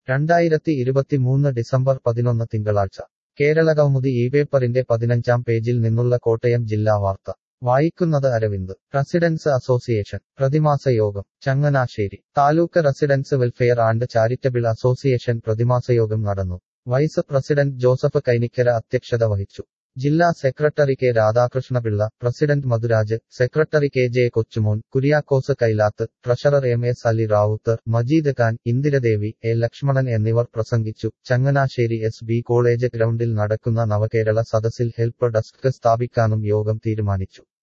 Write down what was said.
രണ്ടായിരത്തി ഇരുപത്തിമൂന്ന് ഡിസംബർ പതിനൊന്ന് തിങ്കളാഴ്ച കേരളകൗമുദി ഈ പേപ്പറിന്റെ പതിനഞ്ചാം പേജിൽ നിന്നുള്ള കോട്ടയം ജില്ലാ വാർത്ത വായിക്കുന്നത് അരവിന്ദ് റസിഡൻസ് അസോസിയേഷൻ പ്രതിമാസ യോഗം Changanassery taluk residence welfare and charitable association പ്രതിമാസയോഗം നടന്നു വൈസ് പ്രസിഡന്റ് ജോസഫ് കൈനിക്കര അധ്യക്ഷത വഹിച്ചു ജില്ലാ secretary K Radhakrishnapillai president Madhuraj secretary K J Kochumon Kuriakose Kailath treasurer M S Ali Rawther Majeed Khan Indiradevi A Lakshmanan എന്നിവർ പ്രസംഗിച്ചു ചങ്ങനാശ്ശേരി എസ് ബി കോളേജ് ഗ്രൗണ്ടിൽ നടക്കുന്ന നവകേരള സദസ്സിൽ ഹെൽപ്പ് ഡെസ്ക് സ്ഥാപിക്കാനും യോഗം തീരുമാനിച്ചു